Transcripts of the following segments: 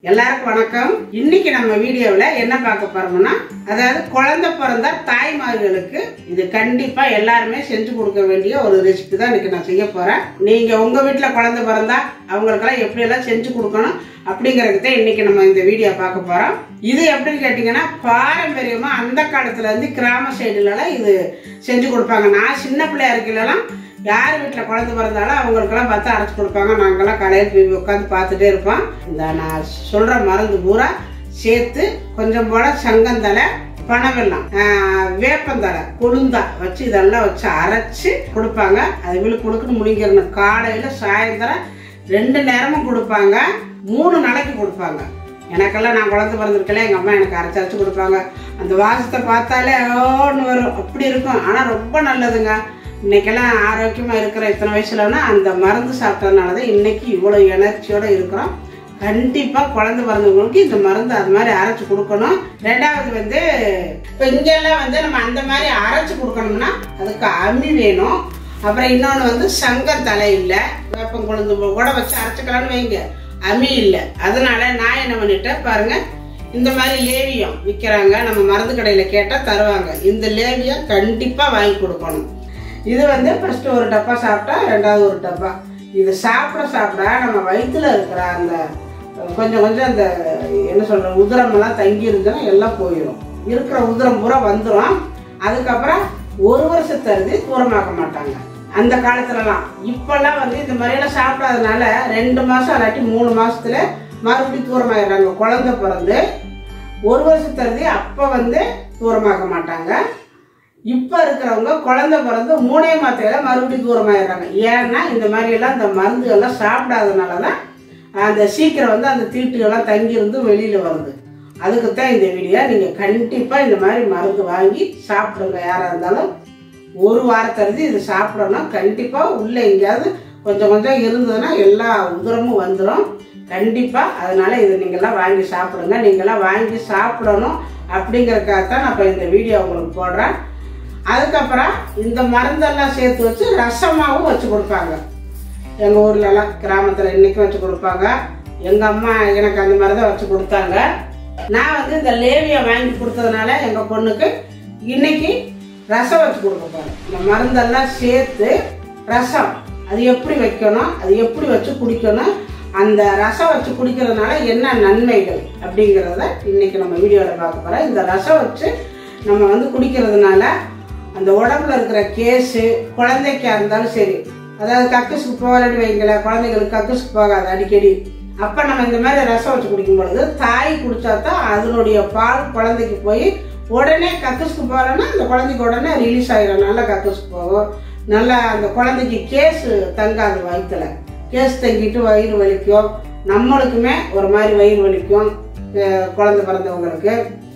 எல்லாருக்கும் வணக்கம் இன்னைக்கு நம்ம வீடியோவில் என்ன பார்க்க போறோம்னா அதாவது குழந்தை பிறந்தா தாய்மார்களுக்கு இது கண்டிப்பா எல்லாருமே செஞ்சு கொடுக்க வேண்டிய ஒரு ரெசிபி தான் இன்னைக்கு நான் செய்ய போறேன் நீங்க உங்க வீட்டில் குழந்தை பிறந்தா அவங்களுக்கெல்லாம் எப்படி எல்லாம் செஞ்சு கொடுக்கணும் அப்படிங்கறதுக்கு தான் இன்னைக்கு நம்ம இந்த வீடியோ பார்க்க போறோம் இது எப்படின்னு கேட்டீங்கன்னா பாரம்பரியமா அந்த காலத்துல இருந்து கிராம சைடுலலாம் இது செஞ்சு கொடுப்பாங்க நான் சின்ன பிள்ளையா இருக்கலாம் யார் வீட்டில் குழந்தை பிறந்தாலும் அவங்களுக்கெல்லாம் பார்த்து அரைச்சி கொடுப்பாங்க நாங்கெல்லாம் கடையில் போய் உட்காந்து பார்த்துட்டே இருப்போம் இந்த நான் சொல்கிற மருந்து பூரா சேர்த்து கொஞ்சம் போல சங்கந்தலை பனவெல்லம் ஆஹ், வேப்பந்தலை கொழுந்தா வச்சு இதெல்லாம் வச்சு அரைச்சி கொடுப்பாங்க அது வீடு கொடுக்கணும் முடிங்கிடணும் காலையில் சாயந்தரம் ரெண்டு நேரமும் கொடுப்பாங்க மூணு நாளைக்கு கொடுப்பாங்க எனக்கெல்லாம் நான் குழந்தை பிறந்திருக்கல எங்கள் அம்மா எனக்கு அரைச்சி அரைச்சி கொடுப்பாங்க அந்த வாசத்தை பார்த்தாலே ஓன்னு வரும் அப்படி இருக்கும் ஆனால் ரொம்ப நல்லதுங்க இன்னைக்கெல்லாம் ஆரோக்கியமாக இருக்கிற இத்தனை வயசுலனா அந்த மருந்து சாப்பிட்டதுனால தான் இன்னைக்கு இவ்வளோ எனர்ஜியோடு இருக்கிறோம் கண்டிப்பாக குழந்தை பிறந்தவங்களுக்கு இந்த மருந்து அது மாதிரி அரைச்சி கொடுக்கணும் ரெண்டாவது வந்து இப்போ இங்கெல்லாம் வந்து நம்ம அந்த மாதிரி அரைச்சி கொடுக்கணும்னா அதுக்கு அம்மி வேணும் அப்புறம் இன்னொன்று வந்து சங்கத்தலை இல்லை வேப்பம் கொழுந்து கூட வச்சு அரைச்சிக்கலாம்னு வைங்க அம்மி இல்லை அதனால நான் என்ன பண்ணிட்டேன் பாருங்க இந்த மாதிரி லேவியம் விற்கிறாங்க நம்ம மருந்து கடையில் கேட்டால் தருவாங்க இந்த லேவியம் கண்டிப்பாக வாங்கி கொடுக்கணும் இது வந்து ஃபர்ஸ்ட் ஒரு டப்பா சாப்பிட்டா ரெண்டாவது ஒரு டப்பா இது சாப்பிட சாப்பிட நம்ம வயிற்றுல இருக்கிற அந்த கொஞ்சம் கொஞ்சம் அந்த என்ன சொல்ற உதிரமெல்லாம் தங்கி இருந்துச்சுன்னா எல்லாம் போயிடும் இருக்கிற உதிரம் பூரா வந்துடும் அதுக்கப்புறம் ஒரு வருஷத்தருதி தூரமாக்க மாட்டாங்க அந்த காலத்துலலாம் இப்பெல்லாம் வந்து இந்த மாதிரியெல்லாம் சாப்பிடாதனால ரெண்டு மாதம் இல்லாட்டி மூணு மாசத்துல மறுபடியும் தூரமாயிடுறாங்க குழந்தை பிறந்து ஒரு வருஷத்தருதி அப்போ வந்து தூரமாக்க மாட்டாங்க இப்போ இருக்கிறவங்க குழந்தை பிறந்து மூணே மாத்திரையில மறுபடியும் தூரமாயிடுறாங்க ஏன்னா இந்த மாதிரி எல்லாம் இந்த மருந்துகள்லாம் சாப்பிடாதனால தான் அந்த சீக்கிரம் வந்து அந்த தீட்டுகள்லாம் தங்கியிருந்து வெளியில் வருது அதுக்கு தான் இந்த வீடியோ நீங்கள் கண்டிப்பாக இந்த மாதிரி மருந்து வாங்கி சாப்பிடுங்க யாராக இருந்தாலும் ஒரு வாரத்திலிருந்து இது சாப்பிடணும் கண்டிப்பாக உள்ளே எங்கேயாவது கொஞ்சம் கொஞ்சம் இருந்ததுன்னா எல்லா உதிரமும் வந்துடும் கண்டிப்பாக அதனால இது நீங்கள்லாம் வாங்கி சாப்பிடுங்க நீங்கள்லாம் வாங்கி சாப்பிடணும் அப்படிங்கறதுக்காக தான் நான் இப்போ இந்த வீடியோ உங்களுக்கு போடுறேன் அதுக்கப்புறம் இந்த மருந்தெல்லாம் சேர்த்து வச்சு ரசமாவும் வச்சு கொடுப்பாங்க எங்கள் ஊர்லலாம் கிராமத்தில் இன்னைக்கும் வச்சு கொடுப்பாங்க எங்கள் அம்மா எனக்கு அந்த மாதிரி தான் வச்சு கொடுத்தாங்க நான் வந்து இந்த லேவியை வாங்கி கொடுத்ததுனால எங்கள் பொண்ணுக்கு இன்னைக்கு ரசம் வச்சு கொடுக்க போகிறேன் இந்த மருந்தெல்லாம் சேர்த்து ரசம் அது எப்படி வைக்கணும் அது எப்படி வச்சு குடிக்கணும் அந்த ரசம் வச்சு குடிக்கிறதுனால என்ன நன்மைகள் அப்படிங்கிறத இன்னைக்கு நம்ம வீடியோவில் பார்க்க போகிறோம் இந்த ரசம் வச்சு நம்ம வந்து குடிக்கிறதுனால அந்த உடம்புல இருக்கிற கேஸு குழந்தைக்கா இருந்தாலும் சரி அதாவது கக்குசுக்கு போகலன்னு வைங்களேன் குழந்தைங்களுக்கு கக்குசுக்கு போகாது அடிக்கடி அப்போ நம்ம இந்த மாதிரி ரசம் வச்சு குடிக்கும் பொழுது தாய் குடிச்சா தான் அதனுடைய பால் குழந்தைக்கு போய் உடனே கக்குசுக்கு போகலன்னா அந்த குழந்தைக்கு உடனே ரிலீஸ் ஆகிடும் நல்லா கக்குசுக்கு போகும் நல்லா அந்த குழந்தைக்கு கேஸு தங்காது வயிற்றுல கேஸ் தங்கிட்டு வயிறு வலிக்கும் நம்மளுக்குமே ஒரு மாதிரி வயிறு வலிக்கும் அஹ் குழந்தை பிறந்தவங்களுக்கு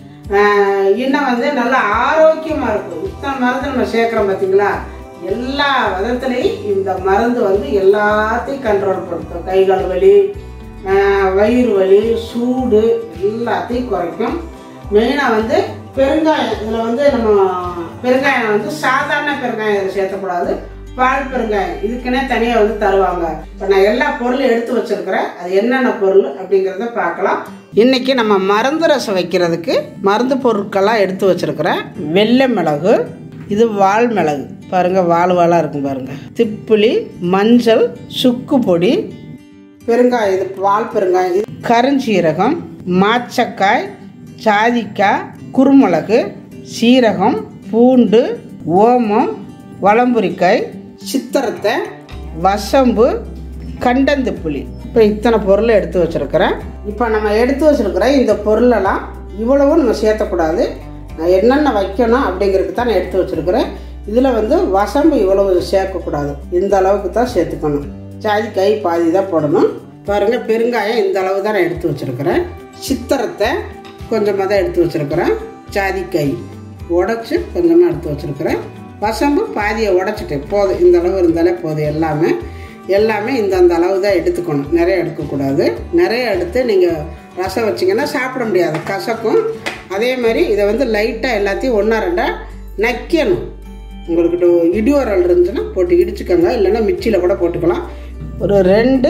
ஆஹ் இன்னும் வந்து நல்லா ஆரோக்கியமா இருக்கும் இத்தனை மருந்து நம்ம சேர்க்குறோம் பார்த்தீங்களா எல்லா விதத்துலையும் இந்த மருந்து வந்து எல்லாத்தையும் கண்ட்ரோல் படுத்தும் கை கால் வலி ஆஹ் வயிறு வலி சூடு எல்லாத்தையும் குறைக்கும் மெயினாக வந்து பெருங்காயம் இதில் வந்து நம்ம பெருங்காயம் வந்து சாதாரண பெருங்காயம் இதில் சேர்த்தக்கூடாது பால் பெருங்காயம் இதுக்குன்னே தனியாக வந்து தருவாங்க இப்போ நான் எல்லா பொருளும் எடுத்து வச்சிருக்கிறேன் அது என்னென்ன பொருள் அப்படிங்கிறத பார்க்கலாம் இன்னைக்கு நம்ம மருந்து ரசம் வைக்கிறதுக்கு மருந்து பொருட்கள்லாம் எடுத்து வச்சிருக்கிறேன் வெள்ளை மிளகு இது வால் மிளகு பாருங்க வால் வாலாக இருக்கும் பாருங்க திப்புளி மஞ்சள் சுக்கு பொடி பெருங்காயம் இது பால் பெருங்காயம் இது கருஞ்சீரகம் மாச்சக்காய் ஜாதிக்காய் குருமிளகு சீரகம் பூண்டு ஓமம் வளம்புரிக்காய் சித்திரத்தை வசம்பு கண்டந்து புளி இப்போ இத்தனை பொருளை எடுத்து வச்சுருக்கிறேன் இப்போ நம்ம எடுத்து வச்சுருக்கிற இந்த பொருளெல்லாம் இவ்வளவும் நம்ம சேர்த்தக்கூடாது நான் என்னென்ன வைக்கணும் அப்படிங்கிறதுக்கு தான் நான் எடுத்து வச்சுருக்கிறேன் இதில் வந்து வசம்பு இவ்வளவு சேர்க்கக்கூடாது இந்த அளவுக்கு தான் சேர்த்துக்கணும் ஜாதிக்காய் பாதி தான் போடணும் பாருங்கள் பெருங்காயம் இந்த அளவு தான் நான் எடுத்து வச்சுருக்கிறேன் சித்திரத்தை கொஞ்சமாக தான் எடுத்து வச்சுருக்கிறேன் ஜாதிக்காய் உடச்சி கொஞ்சமாக எடுத்து வச்சுருக்கிறேன் வசம்பு பாதியை உடச்சிட்டேன் போதும் இந்த அளவு இருந்தாலே போதும் எல்லாமே எல்லாமே இந்த அந்த அளவு தான் எடுத்துக்கணும் நிறைய எடுக்கக்கூடாது நிறைய எடுத்து நீங்கள் ரசம் வச்சிங்கன்னா சாப்பிட முடியாது கசக்கும் அதே மாதிரி இதை வந்து லைட்டாக எல்லாத்தையும் ஒன்றா ரெண்டாக நக்கணும் உங்களுக்கு இடி உரல் இருந்துச்சுன்னா போட்டு இடிச்சுக்கோங்க இல்லைன்னா மிக்சியில் கூட போட்டுக்கலாம் ஒரு ரெண்டு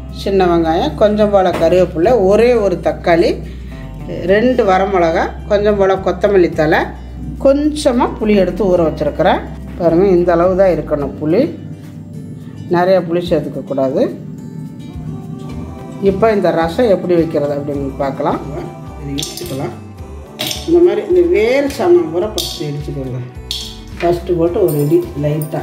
சின்ன வெங்காயம் கொஞ்சம் போல் கருவேப்பிலை ஒரே ஒரு தக்காளி ரெண்டு வரமிளகா கொஞ்சம் போல் கொத்தமல்லி தலை கொஞ்சமாக புளி எடுத்து ஊற வச்சுருக்கிறேன் பாருங்கள் இந்த அளவு தான் இருக்கணும் புளி நிறைய புளி சேர்த்துக்கக்கூடாது இப்போ இந்த ரசம் எப்படி வைக்கிறது அப்படின்னு பார்க்கலாம் இது இடிச்சுக்கலாம் இந்த மாதிரி இந்த வேர் சாமான் பூரா ஃபஸ்ட்டு இடிச்சுக்கோங்க ஃபஸ்ட்டு போட்டு ஒரு இடி லைட்டாக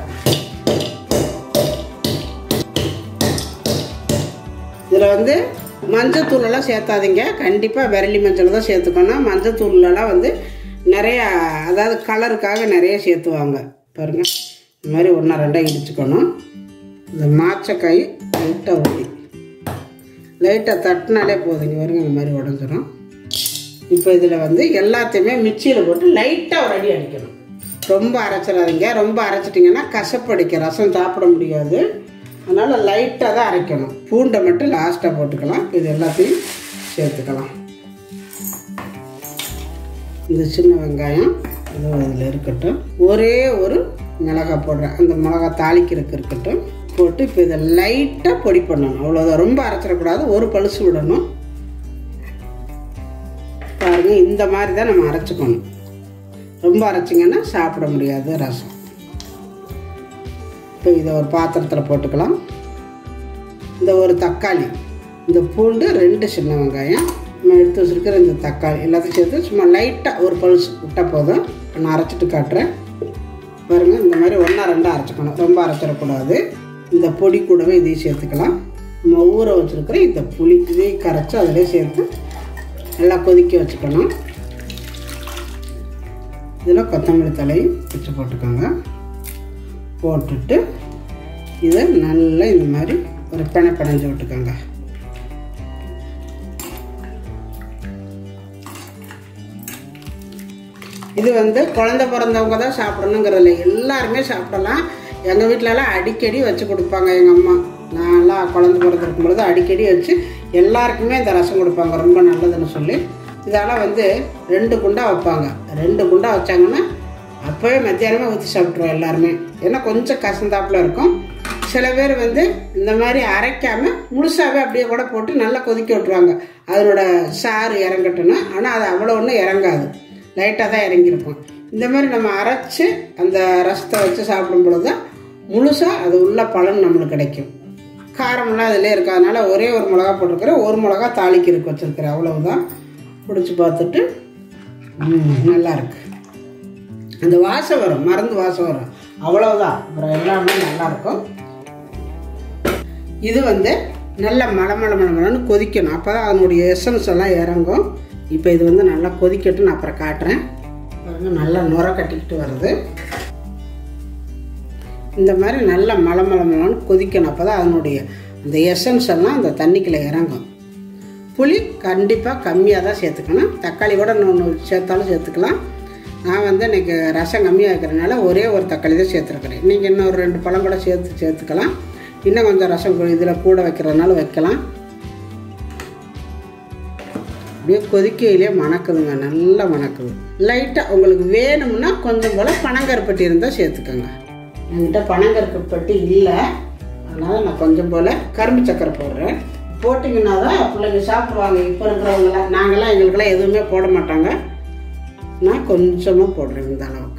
இதில் வந்து மஞ்சத்தூளெல்லாம் சேர்த்தாதீங்க கண்டிப்பாக விரலி மஞ்சள் தான் சேர்த்துக்கணும் மஞ்சத்தூள்லலாம் வந்து நிறையா அதாவது கலருக்காக நிறைய சேர்த்துவாங்க பாருங்கள் இந்த மாதிரி ஒன்றா ரெண்டாக இடிச்சுக்கணும் இந்த மாச்சக்காய் லைட்டாக ஊற்றி லைட்டாக தட்டினாலே போதுங்க வருங்க இந்த மாதிரி உடஞ்சிரும் இப்போ இதில் வந்து எல்லாத்தையுமே மிக்சியில் போட்டு லைட்டாக ஒரு அடி அடிக்கணும் ரொம்ப அரைச்சிடாதீங்க ரொம்ப அரைச்சிட்டிங்கன்னா கசப்படிக்க ரசம் சாப்பிட முடியாது அதனால் லைட்டாக தான் அரைக்கணும் பூண்டை மட்டும் லாஸ்ட்டாக போட்டுக்கலாம் இது எல்லாத்தையும் சேர்த்துக்கலாம் இந்த சின்ன வெங்காயம் இது அதில் இருக்கட்டும் ஒரே ஒரு மிளகாய் போடுறேன் அந்த மிளகா தாளிக்கிறதுக்கு இருக்கட்டும் போட்டு இப்போ இதை லைட்டாக பொடி பண்ணணும் அவ்வளோதான் ரொம்ப அரைச்சிடக்கூடாது ஒரு பழுசு விடணும் பாருங்க இந்த மாதிரி தான் நம்ம அரைச்சிக்கணும் ரொம்ப அரைச்சிங்கன்னா சாப்பிட முடியாது ரசம் இப்போ இதை ஒரு பாத்திரத்தில் போட்டுக்கலாம் இந்த ஒரு தக்காளி இந்த பூண்டு ரெண்டு சின்ன வெங்காயம் நம்ம எடுத்து வச்சுருக்கிற இந்த தக்காளி எல்லாத்தையும் சேர்த்து சும்மா லைட்டாக ஒரு பல்ஸ் விட்டால் போதும் நான் அரைச்சிட்டு காட்டுறேன் பாருங்கள் இந்த மாதிரி ஒன்றா ரெண்டாக அரைச்சிக்கணும் ரொம்ப அரைச்சிடக்கூடாது இந்த பொடி கூடவே இதையும் சேர்த்துக்கலாம் நம்ம ஊற வச்சுருக்கிற இந்த புளி இதையும் கரைச்சி அதிலே சேர்த்து நல்லா கொதிக்க வச்சுக்கணும் இதில் கொத்தமல்லி தலையும் வச்சு போட்டுக்கோங்க போட்டுட்டு இதை நல்லா இந்த மாதிரி ஒரு பிணை பிணைஞ்சு விட்டுக்கோங்க இது வந்து குழந்தை பிறந்தவங்க தான் சாப்பிடணுங்கிறதில்ல எல்லாருமே சாப்பிடலாம் எங்கள் வீட்டிலலாம் அடிக்கடி வச்சு கொடுப்பாங்க எங்கள் அம்மா நான்லாம் குழந்தை பிறந்திருக்கும் பொழுது அடிக்கடி வச்சு எல்லாருக்குமே இந்த ரசம் கொடுப்பாங்க ரொம்ப நல்லதுன்னு சொல்லி இதெல்லாம் வந்து ரெண்டு குண்டா வைப்பாங்க ரெண்டு குண்டா வச்சாங்கன்னா அப்போவே மத்தியானமே ஊற்றி சாப்பிட்ருவோம் எல்லாருமே ஏன்னா கொஞ்சம் கசந்தாப்புல இருக்கும் சில பேர் வந்து இந்த மாதிரி அரைக்காம முழுசாகவே அப்படியே கூட போட்டு நல்லா கொதிக்க விட்ருவாங்க அதனோட சாறு இறங்கட்டுன்னு ஆனால் அது அவ்வளோ ஒன்றும் இறங்காது லைட்டாக தான் இறங்கியிருக்கும் இந்த மாதிரி நம்ம அரைச்சி அந்த ரசத்தை வச்சு சாப்பிடும் பொழுது தான் முழுசாக அது உள்ள பலன் நம்மளுக்கு கிடைக்கும் காரமெல்லாம் அதிலே இருக்காதனால ஒரே ஒரு மிளகா போட்டிருக்கிறேன் ஒரு மிளகா தாளிக்கிறதுக்கு வச்சுருக்கிறேன் அவ்வளவுதான் பிடிச்சி பார்த்துட்டு ம், நல்லா இருக்கு அந்த வாசம் வரும் மருந்து வாசம் வரும் அவ்வளவுதான் அப்புறம் எல்லாமே நல்லா இருக்கும் இது வந்து நல்ல மலை மலை மலை மலைன்னு கொதிக்கணும் அப்போ தான் அதனுடைய எசன்ஸ் எல்லாம் இறங்கும் இப்போ இது வந்து நல்லா கொதிக்கட்டும் நான் அப்புறம் காட்டுறேன் பாருங்க நல்லா நுர கட்டிக்கிட்டு வருது இந்த மாதிரி நல்ல மலை மலை மலைன்னு கொதிக்கணும் அப்போ தான் அதனுடைய அந்த எசன்ஸ் எல்லாம் அந்த தண்ணிக்குள்ளே இறங்கும் புளி கண்டிப்பாக கம்மியாக தான் சேர்த்துக்கணும் தக்காளி கூட இன்னொன்று சேர்த்தாலும் சேர்த்துக்கலாம் நான் வந்து இன்றைக்கி ரசம் கம்மியாக இருக்கிறனால ஒரே ஒரு தக்காளி தான் சேர்த்துருக்கிறேன் நீங்கள் இன்னும் ஒரு ரெண்டு பழம் கூட சேர்த்து சேர்த்துக்கலாம் இன்னும் கொஞ்சம் ரசம் இதில் கூட வைக்கிறதுனால வைக்கலாம் அப்படியே கொதிக்கையிலே மணக்குதுங்க நல்லா மணக்குது லைட்டாக உங்களுக்கு வேணும்னா கொஞ்சம் போல் பனங்கருப்பட்டி இருந்தால் சேர்த்துக்கோங்க என்கிட்ட பனங்கருப்பட்டி இல்லை அதனால் நான் கொஞ்சம் போல் கரும்பு சக்கரை போடுறேன் போட்டிங்கன்னா தான் பிள்ளைங்க சாப்பிடுவாங்க இப்போ இருக்கிறவங்களாம் நாங்களாம் எங்களுக்கெல்லாம் எதுவுமே போட மாட்டாங்க நான் கொஞ்சமாக போடுறேன் இந்த அளவுக்கு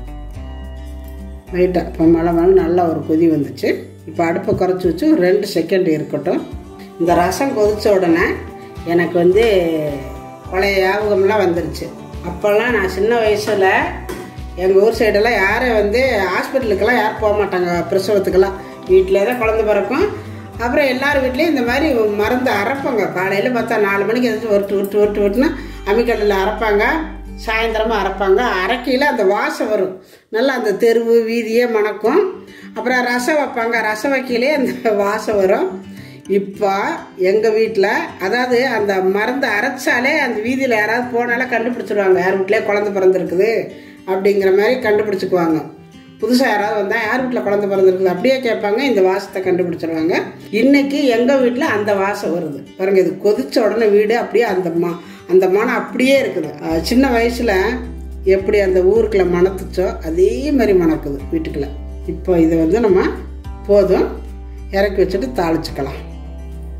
லைட்டாக இப்போ மழை மழை நல்லா ஒரு கொதி வந்துச்சு இப்போ அடுப்பை குறைச்சி வச்சு ஒரு ரெண்டு செகண்ட் இருக்கட்டும் இந்த ரசம் கொதித்த உடனே எனக்கு வந்து பழைய ஞாபகம்லாம் வந்துருச்சு அப்போல்லாம் நான் சின்ன வயசில் எங்கள் ஊர் சைடெல்லாம் யாரும் வந்து ஹாஸ்பிட்டலுக்கெல்லாம் யாரும் போக மாட்டாங்க பிரசவத்துக்கெல்லாம் வீட்டிலே தான் குழந்தை பிறக்கும் அப்புறம் எல்லார் வீட்லேயும் இந்த மாதிரி மருந்து அரைப்பாங்க காலையில் பார்த்தா நாலு மணிக்கு எதாச்சும் ஒருட்டு ஒருட்டு ஒருட்டு ஒருட்டுனா அம்மிக்கல்லில் அரைப்பாங்க சாயந்தரமாக அரைப்பாங்க அரைக்கையில் அந்த வாசம் வரும் நல்லா அந்த தெருவு வீதியே மணக்கும் அப்புறம் ரசம் வைப்பாங்க ரசம் வைக்கையிலே அந்த வாசம் வரும் இப்போ எங்கள் வீட்டில் அதாவது அந்த மருந்து அரைச்சாலே அந்த வீதியில் யாராவது போனாலே கண்டுபிடிச்சிருவாங்க யார் வீட்லேயே குழந்தை பிறந்திருக்குது அப்படிங்கிற மாதிரி கண்டுபிடிச்சிக்குவாங்க புதுசாக யாராவது வந்தால் யார் வீட்டில் குழந்தை பிறந்திருக்குது அப்படியே கேட்பாங்க இந்த வாசத்தை கண்டுபிடிச்சிருவாங்க இன்னைக்கு எங்கள் வீட்டில் அந்த வாசம் வருது பாருங்க இது கொதிச்ச உடனே வீடு அப்படியே அந்த மா அந்த மனம் அப்படியே இருக்குது அஹ் சின்ன வயசில் எப்படி அந்த ஊருக்குள்ள மணத்துச்சோ அதே மாதிரி மணக்குது வீட்டுக்குள்ள இப்போ இதை வந்து நம்ம போதும் இறக்கி வச்சுட்டு தாளிச்சுக்கலாம்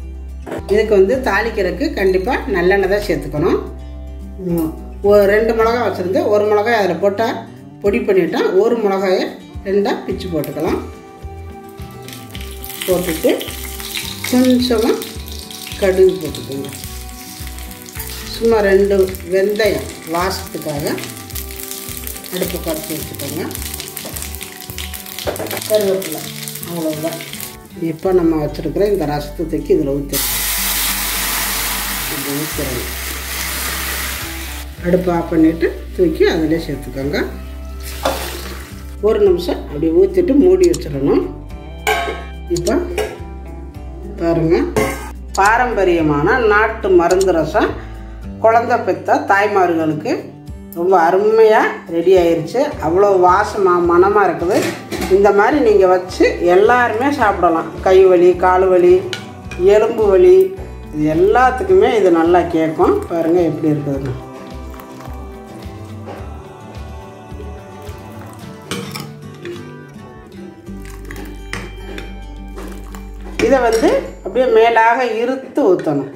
இதுக்கு வந்து தாளிக்கிறதுக்கு கண்டிப்பாக நல்லெண்ணெய் தான் சேர்த்துக்கணும் ம், ஒரு ரெண்டு மிளகாய் வச்சுருந்து ஒரு மிளகாய் அதில் போட்டால் பொடி பண்ணிட்டா ஒரு மிளகாயை ரெண்டாக பிச்சு போட்டுக்கலாம் போட்டுட்டு கொஞ்சமாக கடுகு போட்டுக்கோங்க சும்மா ரெண்டு வெந்தயம் வாசத்துக்காக அடுப்பு குறைச்சி வச்சுக்கோங்க கருவேப்பிலை அவ்வளோதான் இப்போ நம்ம வச்சுருக்கிற இந்த ரசத்தை தூக்கி இதில் ஊற்றி இப்படி ஊற்றுறோம் அடுப்பு ஆஃப் பண்ணிவிட்டு தூக்கி அதிலே சேர்த்துக்கோங்க ஒரு நிமிஷம் அப்படி ஊற்றிட்டு மூடி வச்சிடணும் இப்போ பாருங்கள் பாரம்பரியமான நாட்டு மருந்து ரசம் குழந்தை பெத்த தாய்மார்களுக்கு ரொம்ப அருமையாக ரெடி ஆயிருச்சு அவ்வளோ வாசமாக மனமாக இருக்குது இந்த மாதிரி நீங்கள் வச்சு எல்லாருமே சாப்பிடலாம் கை வலி கால் வலி எலும்பு வலி இது எல்லாத்துக்குமே இது நல்லா கேட்கும் பாருங்கள் எப்படி இருக்குதுன்னு இதை வந்து அப்படியே மேலாக இருத்து ஊற்றணும்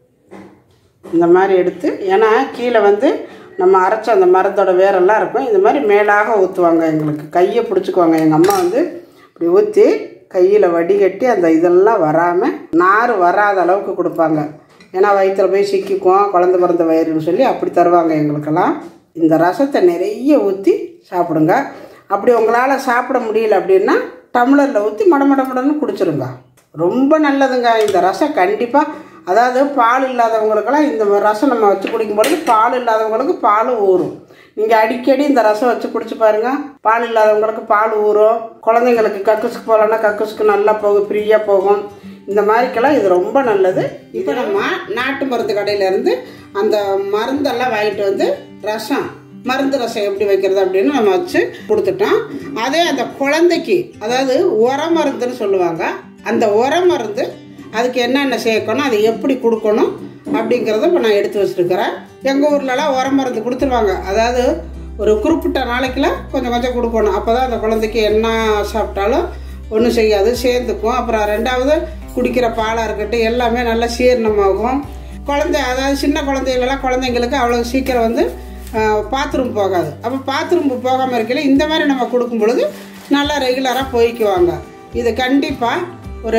இந்த மாதிரி எடுத்து ஏன்னா கீழே வந்து நம்ம அரைச்ச அந்த மரத்தோட வேரெல்லாம் இருக்கும் இந்த மாதிரி மேலாக ஊற்றுவாங்க எங்களுக்கு கையை பிடிச்சிக்குவாங்க எங்கள் அம்மா வந்து இப்படி ஊற்றி கையில் வடிகட்டி அந்த இதெல்லாம் வராமல் நார் வராத அளவுக்கு கொடுப்பாங்க ஏன்னா வயிற்றில் போய் சிக்கிக்குவோம் குழந்த பிறந்த வயிறுன்னு சொல்லி அப்படி தருவாங்க எங்களுக்கெல்லாம் இந்த ரசத்தை நிறைய ஊற்றி சாப்பிடுங்க அப்படி உங்களால் சாப்பிட முடியல அப்படின்னா டம்ளரில் ஊற்றி மடமட மடன்னு குடிச்சிருங்க ரொம்ப நல்லதுங்க இந்த ரசம் கண்டிப்பாக அதாவது பால் இல்லாதவங்களுக்கெல்லாம் இந்த ரசம் நம்ம வச்சு குடிக்கும்பொழுது பால் இல்லாதவங்களுக்கு பால் ஊறும் நீங்கள் அடிக்கடி இந்த ரசம் வச்சு குடிச்சு பாருங்க பால் இல்லாதவங்களுக்கு பால் ஊறும் குழந்தைங்களுக்கு கக்குசுக்கு போகலன்னா கக்குசுக்கு நல்லா போகும் ஃப்ரீயாக போகும் இந்த மாதிரிக்கெல்லாம் இது ரொம்ப நல்லது இப்போ நம்ம நாட்டு மருந்து கடையிலேருந்து அந்த மருந்தெல்லாம் வாங்கிட்டு வந்து ரசம் மருந்து ரசம் எப்படி வைக்கிறது அப்படின்னு நம்ம வச்சு கொடுத்துட்டோம் அதே அந்த குழந்தைக்கு அதாவது உர மருந்துன்னு சொல்லுவாங்க அந்த உர மருந்து அதுக்கு என்னென்ன சேர்க்கணும் அதை எப்படி கொடுக்கணும் அப்படிங்கிறத இப்போ நான் எடுத்து வச்சுருக்கிறேன் எங்கள் ஊர்லலாம் உர மருந்து கொடுத்துருவாங்க அதாவது ஒரு குறிப்பிட்ட நாளைக்கெல்லாம் கொஞ்சம் கொஞ்சம் கொடுக்கணும் அப்போ தான் அந்த குழந்தைக்கு என்ன சாப்பிட்டாலும் ஒன்றும் செய்யாது சேர்ந்துக்கும் அப்புறம் ரெண்டாவது குடிக்கிற பாலாக இருக்கட்டும் எல்லாமே நல்லா சீரணமாகும் குழந்தை அதாவது சின்ன குழந்தைகளெல்லாம் குழந்தைங்களுக்கு அவ்வளோ சீக்கிரம் வந்து பாத்ரூம் போகாது அப்போ பாத்ரூம் போகாமல் இருக்கல இந்த மாதிரி நம்ம கொடுக்கும் பொழுது நல்லா ரெகுலராக போய்க்குவாங்க இது கண்டிப்பாக ஒரு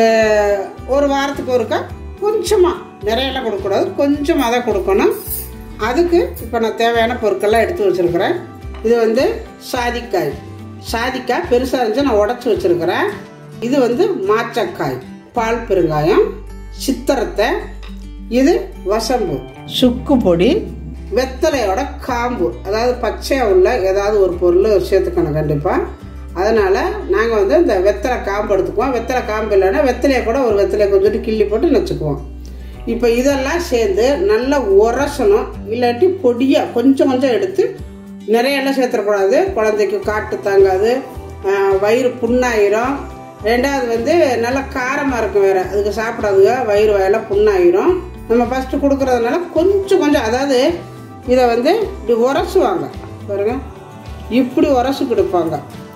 ஒரு வாரத்துக்கு ஒருக்கா கொஞ்சமாக நிறையெல்லாம் கொடுக்கக்கூடாது கொஞ்சமாக தான் கொடுக்கணும் அதுக்கு இப்போ நான் தேவையான பொருட்கள்லாம் எடுத்து வச்சுருக்கிறேன் இது வந்து சாதிக்காய் சாதிக்காய் பெருசாக இருந்துச்சு நான் உடச்சி வச்சுருக்கிறேன் இது வந்து மாச்சக்காய் பால் பெருங்காயம் சித்திரத்தை இது வசம்பு சுக்கு பொடி வெத்தலையோட காம்பு அதாவது பச்சையாக உள்ள ஏதாவது ஒரு பொருள் சேர்த்துக்கணும் கண்டிப்பாக அதனால் நாங்கள் வந்து இந்த வெத்தலை காம்பு எடுத்துக்குவோம் வெத்தலை காம்பு இல்லைன்னா வெத்தலையை கூட ஒரு வெத்தலையை கொஞ்சோண்டு கிள்ளி போட்டு நச்சுக்குவோம் இப்போ இதெல்லாம் சேர்ந்து நல்லா உரசணும் இல்லாட்டி பொடியாக கொஞ்சம் கொஞ்சம் எடுத்து நிறையெல்லாம் சேர்த்துடக்கூடாது குழந்தைக்கு காட்டு தாங்காது ஆஹ் வயிறு புண்ணாயிரும் ரெண்டாவது வந்து நல்லா காரமாக இருக்கும் வேறு அதுக்கு சாப்பிடாதுங்க வயிறு வயலாம் புண்ணாயிரும் நம்ம ஃபஸ்ட்டு கொடுக்குறதுனால கொஞ்சம் கொஞ்சம் அதாவது இதை வந்து இப்படி உரசுவாங்க பாருங்க இப்படி உரசு கொடுப்பாங்க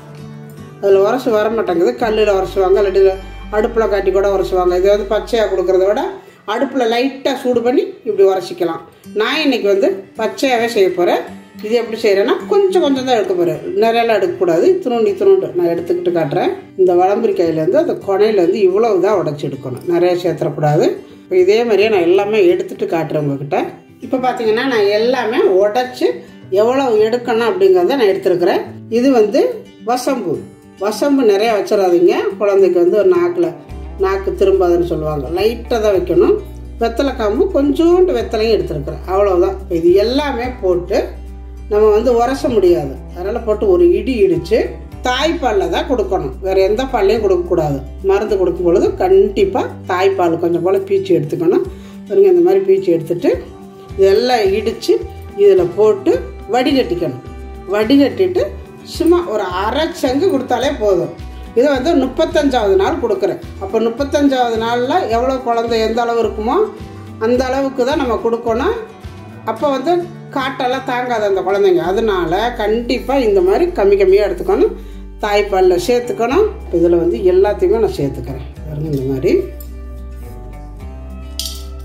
அதில் உரசு வர மாட்டேங்குது கல்லில் உரசுவாங்க இல்லாட்டி அடுப்பில் காட்டி கூட உரசுவாங்க இது வந்து பச்சையாக கொடுக்குறத விட அடுப்பில் லைட்டாக சூடு பண்ணி இப்படி உரசிக்கலாம் நான் இன்னைக்கு வந்து பச்சையாகவே செய்ய போகிறேன் இது எப்படி செய்கிறேன்னா கொஞ்சம் கொஞ்சம் தான் எடுக்க போகிறேன் நிறையெல்லாம் எடுக்கக்கூடாது இத்தினோண்டு இத்தினோண்டு நான் எடுத்துக்கிட்டு காட்டுறேன் இந்த வளம்பரிக்காயிலேருந்து அந்த கொனையிலேருந்து இவ்வளவு தான் உடச்சி எடுக்கணும் நிறைய சேர்த்துடக்கூடாது இப்போ இதே மாதிரியே நான் எல்லாமே எடுத்துட்டு காட்டுறேன் உங்ககிட்ட இப்போ பார்த்தீங்கன்னா நான் எல்லாமே உடச்சி எவ்வளோ எடுக்கணும் அப்படிங்கிறத நான் எடுத்துருக்கிறேன் இது வந்து வசம்பு வசம்பு நிறையா வச்சிடாதீங்க குழந்தைக்கு வந்து ஒரு நாக்கில் நாக்கு திரும்பாதுன்னு சொல்லுவாங்க லைட்டாக தான் வைக்கணும் வெத்தலை காம்பு கொஞ்சோண்டு வெத்தலையும் எடுத்துருக்குறேன் அவ்வளோதான் இப்போ இது எல்லாமே போட்டு நம்ம வந்து உரச முடியாது அதனால் போட்டு ஒரு இடி இடித்து தாய்ப்பாலில் தான் கொடுக்கணும் வேறு எந்த பால்லையும் கொடுக்கக்கூடாது மருந்து கொடுக்கும் பொழுது கண்டிப்பாக தாய்ப்பால் கொஞ்சம் போல் பீச்சு எடுத்துக்கணும் பாருங்க இந்த மாதிரி பீச்சு எடுத்துட்டு இதெல்லாம் இடித்து இதில் போட்டு வடிகட்டிக்கணும் வடிகட்டிட்டு சும்மா ஒரு அரை சங்கு கொடுத்தாலே போதும் இதை வந்து முப்பத்தஞ்சாவது நாள் கொடுக்குறேன் அப்போ முப்பத்தஞ்சாவது நாளில் எவ்வளோ குழந்தை எந்த அளவு இருக்குமோ அந்த அளவுக்கு தான் நம்ம கொடுக்கணும் அப்போ வந்து காட்டெல்லாம் தாங்காது அந்த குழந்தைங்க அதனால கண்டிப்பாக இந்த மாதிரி கம்மி கம்மியாக எடுத்துக்கணும் தாய்ப்பாலில் சேர்த்துக்கணும் இதில் வந்து எல்லாத்தையுமே நான் சேர்த்துக்கிறேன் பாருங்க இந்த மாதிரி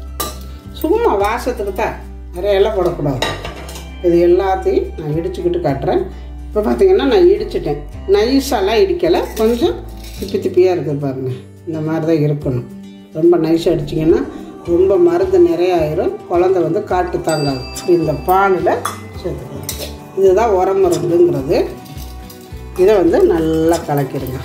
சும்மா வாசத்துக்கு தான் நிறைய எல்லாம் போடக்கூடாது இது எல்லாத்தையும் நான் இடிச்சுக்கிட்டு காட்டுறேன் இப்போ பார்த்தீங்கன்னா நான் இடிச்சிட்டேன் நைஸாலாம் இடிக்கலை கொஞ்சம் திப்பி திப்பியாக இருக்குது பாருங்கள் இந்த மாதிரி தான் இருக்கணும் ரொம்ப நைஸாக அடிச்சிங்கன்னா ரொம்ப மருந்து நிறைய ஆயிரும் குழந்தை வந்து காட்டு தாங்காது இந்த பாலில் சேர்த்துக்கணும் இதுதான் உரம் மருந்துங்கிறது இதை வந்து நல்லா கலக்கிடுங்க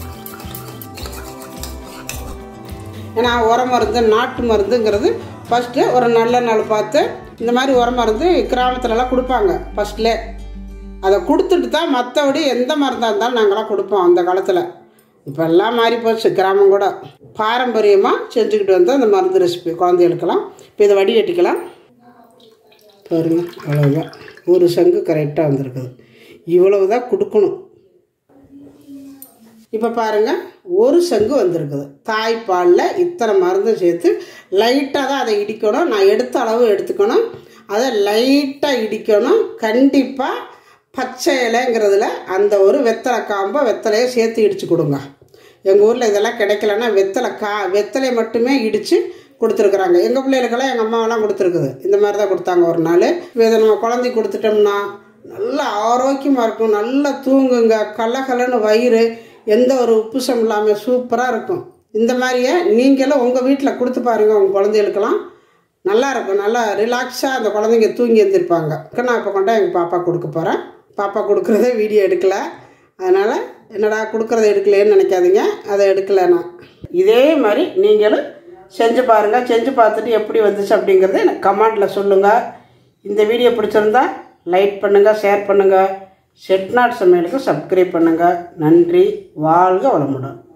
ஏன்னா உரம் மருந்து நாட்டு மருந்துங்கிறது ஃபஸ்ட்டு ஒரு நல்ல நாள் பார்த்து இந்த மாதிரி உரம் மருந்து கிராமத்துலலாம் கொடுப்பாங்க ஃபஸ்ட்டில் அதை கொடுத்துட்டு தான் மற்றபடி எந்த மருந்தாக இருந்தாலும் நாங்களாம் கொடுப்போம் அந்த காலத்தில் இப்போ எல்லாம் மாறி போச்சு கிராமம் கூட பாரம்பரியமாக செஞ்சுக்கிட்டு வந்து அந்த மருந்து ரெசிபி குழந்தைகளுக்கெல்லாம் இப்போ இதை வடிகட்டிக்கலாம் பாருங்க அவ்வளோதான் ஒரு சங்கு கரெக்டாக வந்திருக்குது இவ்வளவு தான் கொடுக்கணும் இப்போ பாருங்கள் ஒரு சங்கு வந்திருக்குது தாய்ப்பாலில் இத்தனை மருந்து சேர்த்து லைட்டாக தான் அதை இடிக்கணும் நான் எடுத்த அளவு எடுத்துக்கணும் அதை லைட்டாக இடிக்கணும் கண்டிப்பாக பச்சை இலைங்கிறதுல அந்த ஒரு வெத்தலை காம்பை வெத்தலையை சேர்த்து இடித்து கொடுங்க எங்கள் ஊரில் இதெல்லாம் கிடைக்கலன்னா வெத்தலை கா வெத்தலையை மட்டுமே இடித்து கொடுத்துருக்குறாங்க எங்கள் பிள்ளைகளுக்கெல்லாம் எங்கள் அம்மாவெல்லாம் கொடுத்துருக்குது இந்த மாதிரி தான் கொடுத்தாங்க ஒரு நாள் இதை நம்ம குழந்தைக்கு கொடுத்துட்டோம்னா நல்லா ஆரோக்கியமாக இருக்கும் நல்லா தூங்குங்க கலகலன்னு வயிறு எந்த ஒரு உப்புசம் இல்லாமல் சூப்பராக இருக்கும் இந்த மாதிரியே நீங்களும் உங்கள் வீட்டில் கொடுத்து பாருங்கள் உங்கள் குழந்தைகளுக்கெல்லாம் நல்லா இருக்கும் நல்லா ரிலாக்ஸாக அந்த குழந்தைங்க தூங்கி எழுந்திருப்பாங்க நான் இப்போ கொண்டா எங்கள் பாப்பா கொடுக்க போகிறேன் பாப்பா கொடுக்குறதே வீடியோ எடுக்கலை அதனால் என்னடா கொடுக்குறத எடுக்கலையேன்னு நினைக்காதீங்க அதை எடுக்கலை நான் இதே மாதிரி நீங்களும் செஞ்சு பாருங்கள் செஞ்சு பார்த்துட்டு எப்படி வந்துச்சு அப்படிங்கிறத எனக்கு கமெண்டில் சொல்லுங்கள் இந்த வீடியோ பிடிச்சிருந்தா லைக் பண்ணுங்கள் ஷேர் பண்ணுங்கள் செட்நாட் சமையலுக்கு சப்ஸ்கிரைப் பண்ணுங்கள் நன்றி வாழ்க வளமுடன்